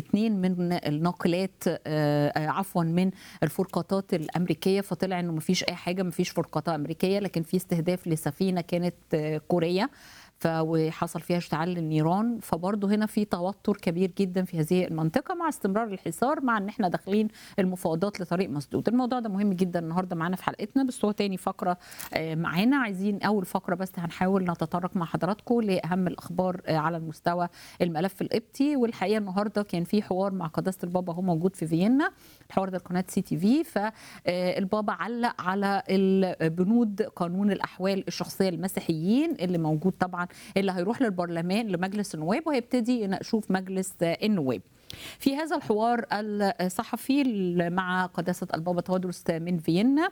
اثنين من الناقلات آه، عفوا من الفرقاطات الامريكيه فطلع انه مفيش اي حاجه مفيش فرقاطه امريكيه لكن في استهداف لسفينه كانت آه، كوريه ف وحصل فيها اشتعال للنيران فبرضه هنا في توتر كبير جدا في هذه المنطقه مع استمرار الحصار مع ان احنا داخلين المفاوضات لطريق مسدود الموضوع ده مهم جدا النهارده معانا في حلقتنا بس هو تاني فقره آه، معانا عايزين اول فقره بس هنحاول نتطرق مع حضراتكم لاهم الاخبار آه، على المستوى الملف القبطي والحقيقه النهارده كان في حوار مع قداسه البابا هو موجود في فيينا الحوار ده قناه سي تي في فالبابا علق على البنود قانون الاحوال الشخصيه للمسيحيين اللي موجود طبعا اللي هيروح للبرلمان لمجلس النواب وهيبتدي يناقشوه في مجلس النواب في هذا الحوار الصحفي مع قداسة البابا تودرس من فيينا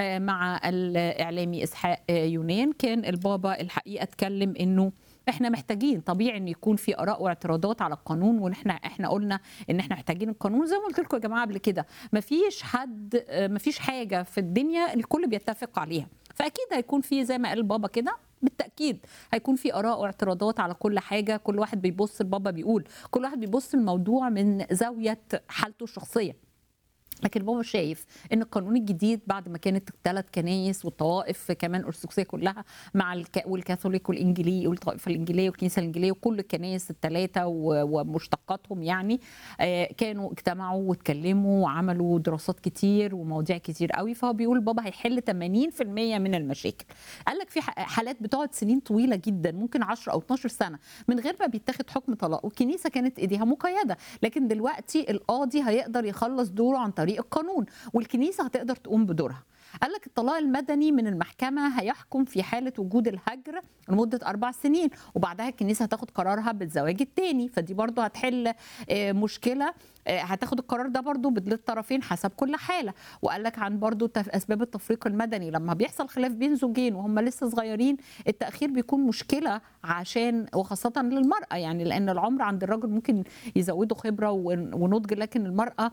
مع الإعلامي إسحاق يونان كان البابا الحقيقة اتكلم إنه احنا محتاجين طبيعي ان يكون في اراء واعتراضات على القانون ونحن احنا قلنا ان احنا محتاجين القانون زي ما قلت لكم يا جماعه قبل كده مفيش حد مفيش حاجه في الدنيا الكل بيتفق عليها فاكيد هيكون في زي ما قال بابا كده بالتاكيد هيكون في اراء واعتراضات على كل حاجه كل واحد بيبص البابا بيقول كل واحد بيبص الموضوع من زاويه حالته الشخصيه لكن بابا شايف ان القانون الجديد بعد ما كانت الثلاث كنايس والطوائف كمان الارثوذكسيه كلها مع الك... والكاثوليك والانجيلي والطائفه الانجيليه والكنيسه الانجيليه وكل الكنايس الثلاثه و... ومشتقاتهم يعني آه كانوا اجتمعوا واتكلموا وعملوا دراسات كتير ومواضيع كتير قوي فهو بيقول بابا هيحل 80% من المشاكل قال لك في حالات بتقعد سنين طويله جدا ممكن 10 او 12 سنه من غير ما بيتاخد حكم طلاق والكنيسه كانت ايديها مقيده لكن دلوقتي القاضي هيقدر يخلص دوره عن طريق القانون والكنيسه هتقدر تقوم بدورها قال لك الطلاق المدني من المحكمة هيحكم في حالة وجود الهجر لمدة أربع سنين وبعدها الكنيسة هتاخد قرارها بالزواج التاني فدي برضو هتحل مشكلة هتاخد القرار ده برضو للطرفين حسب كل حالة وقال لك عن برضو أسباب التفريق المدني لما بيحصل خلاف بين زوجين وهم لسه صغيرين التأخير بيكون مشكلة عشان وخاصة للمرأة يعني لأن العمر عند الرجل ممكن يزوده خبرة ونضج لكن المرأة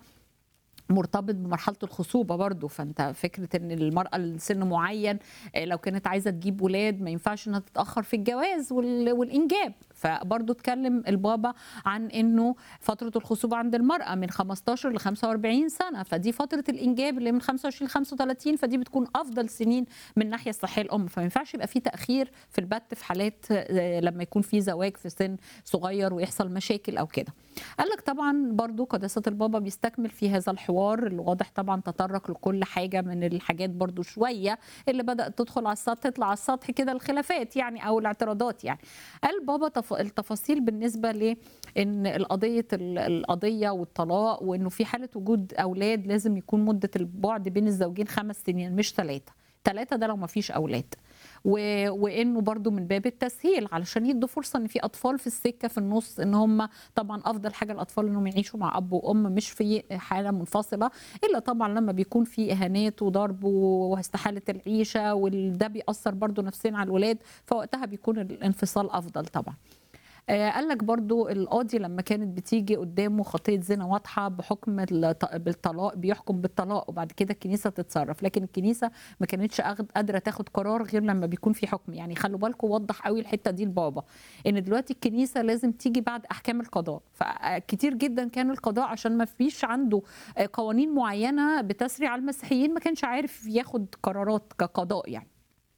مرتبط بمرحله الخصوبه برضو فانت فكره ان المراه لسن معين لو كانت عايزه تجيب ولاد ما ينفعش انها تتاخر في الجواز والانجاب فبرضو اتكلم البابا عن انه فتره الخصوبه عند المراه من 15 ل 45 سنه فدي فتره الانجاب اللي من 25 ل 35 فدي بتكون افضل سنين من الناحيه الصحيه الام فما ينفعش يبقى في تاخير في البت في حالات لما يكون في زواج في سن صغير ويحصل مشاكل او كده قال لك طبعا برضو قداسه البابا بيستكمل في هذا الحوار اللي واضح طبعا تطرق لكل حاجه من الحاجات برضو شويه اللي بدات تدخل على السطح تطلع على السطح كده الخلافات يعني او الاعتراضات يعني قال بابا التفاصيل بالنسبه لان القضيه القضيه والطلاق وانه في حاله وجود اولاد لازم يكون مده البعد بين الزوجين خمس سنين مش ثلاثه ثلاثه ده لو ما فيش اولاد و... وانه برضو من باب التسهيل علشان يدوا فرصه ان في اطفال في السكه في النص ان هم طبعا افضل حاجه الاطفال انهم يعيشوا مع اب وام مش في حاله منفصله الا طبعا لما بيكون في اهانات وضرب واستحاله العيشه وده بيأثر برضو نفسيا على الولاد فوقتها بيكون الانفصال افضل طبعا قال لك برضو القاضي لما كانت بتيجي قدامه خطيه زنا واضحه بحكم بالطلاق بيحكم بالطلاق وبعد كده الكنيسه تتصرف لكن الكنيسه ما كانتش قادره تاخد قرار غير لما بيكون في حكم يعني خلوا بالكم وضح قوي الحته دي لبابا ان دلوقتي الكنيسه لازم تيجي بعد احكام القضاء فكتير جدا كان القضاء عشان ما فيش عنده قوانين معينه بتسري على المسيحيين ما كانش عارف ياخد قرارات كقضاء يعني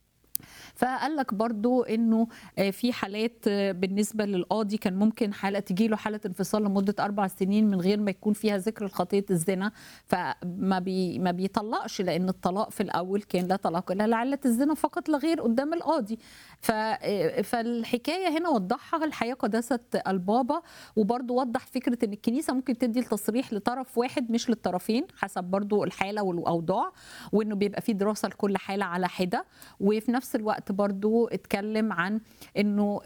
فقال لك برضو انه في حالات بالنسبه للقاضي كان ممكن حاله تجي له حاله انفصال لمده اربع سنين من غير ما يكون فيها ذكر خطيه الزنا فما بي ما بيطلقش لان الطلاق في الاول كان لا طلاق الا لعله الزنا فقط لا غير قدام القاضي ف فالحكايه هنا وضحها الحقيقه قداسه البابا وبرضو وضح فكره ان الكنيسه ممكن تدي التصريح لطرف واحد مش للطرفين حسب برضو الحاله والاوضاع وانه بيبقى في دراسه لكل حاله على حده وفي نفس الوقت برضو اتكلم عن انه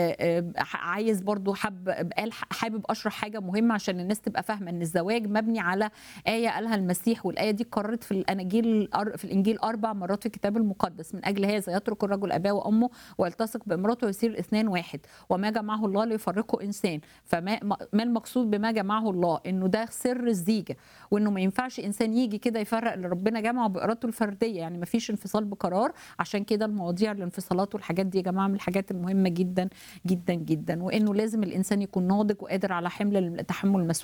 عايز برضو حب قال حابب اشرح حاجه مهمه عشان الناس تبقى فاهمه ان الزواج مبني على ايه قالها المسيح والايه دي اتكررت في الاناجيل في الانجيل اربع مرات في الكتاب المقدس من اجل هذا يترك الرجل اباه وامه ويلتصق بامراته ويصير الاثنان واحد وما جمعه الله ليفرقه انسان فما ما المقصود بما جمعه الله انه ده سر الزيجه وانه ما ينفعش انسان يجي كده يفرق اللي ربنا جمعه بارادته الفرديه يعني ما فيش انفصال بقرار عشان كده المواضيع الانفصالات والحاجات دي يا جماعه من الحاجات المهمه جدا جدا جدا وانه لازم الانسان يكون ناضج وقادر على حمل تحمل المسؤوليه